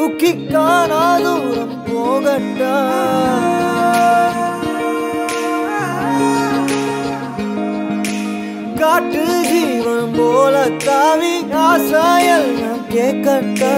தூக்கி காணா தூரம் போகட்டா காட்டு ஜீவன் போல தாவி ஆசாயெல்லாம் கேட்கட்டா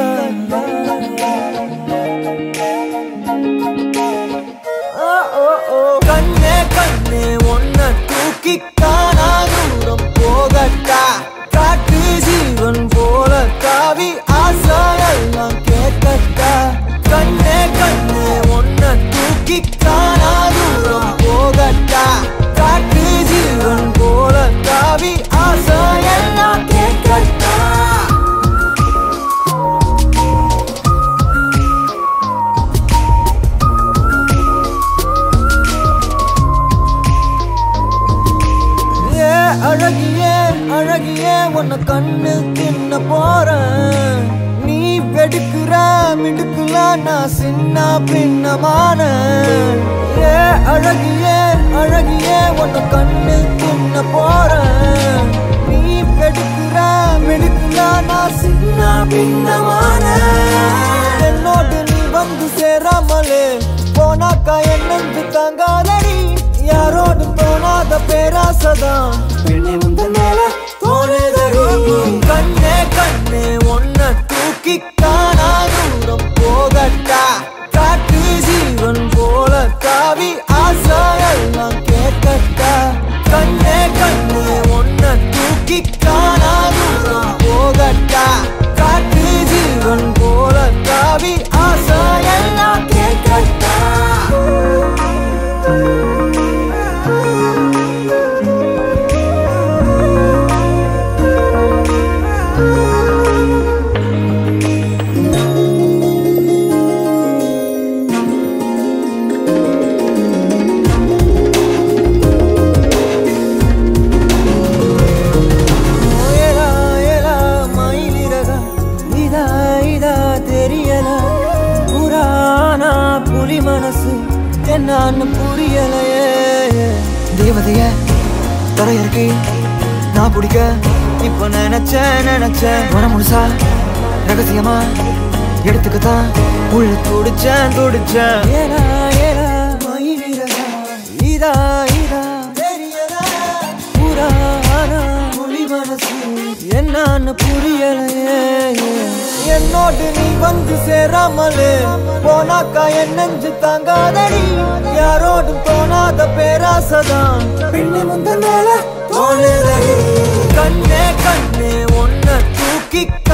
ஓ, ஓ, ஓ. கண்ணே கண்ணே ஒன்ன தூக்கி காணா தூரம் போகட்டா காட்டு ஜீவன் போல தாவி ஆசாயெல்லாம் கேட்கட்டா கண்ணே கண்ணே ஒன்ன தூக்கி காணா தூரம் போகட்டா காட்டு ஜீவன் போல தாவி ஆசாயெல்லாம் கேட்கட்டா ஏ அழகியே அழகியே உன்னை கண்ணு தின்ன போறேன் நீ வெடுக்குற மிடுக்குல நான் சின்ன பின்னமான ஏ அழகியே அழகியே உன்னை கண்ணு தின்ன போறேன் நீ வெடுக்குற மிடுக்குல நான் சின்ன பின்னமான என்னோடு நீ வந்து சேராமலே போனாக்கா என்னென்று தாங்காதடி யாரோடும் தோணாத பேராசதான் பெண்ணே முந்த மேல தோணுதடி கண்ணே கண்ணே ஒன்ன தூக்கி காணா தூரம் போகட்டா காட்டு ஜீவன் போல தாவி ஆசாயெல்லாம் கேட்கட்டா கண்ணே கண்ணே ஒன்ன தூக்கி காணா தூரம் போகட்டா காட்டு ஜீவன் போல தாவி ஆசாயெல்லாம் கேட்கட்டா ஏலா ஏலா மயிலிறக இதா இதா தெரியல புராணா புலி மனசு என்னன்னு புரியலையே தேவதைய தரையிறக்கி நான் பிடிக்க இப்ப நினைச்சேன் நினைச்சேன் மனம் முழுசா ரகசியமா எடுத்துக்கத்தான் உள்ள துடிச்சேன் துடிச்சேன் ஏலா ஏலா மயிலிறக இதா இதா தெரியல புராணா புலி மனசு என்னன்னு புரியலையே என்னோடு நீ வந்து சேராமலே போனாக்கா என் நெஞ்சு தாங்காதடி யாரோடும் தோணாத பேராசதான் பெண்ணு முந்த மேல தோணுதடி கண்ணே கண்ணே ஒன்ன தூக்கி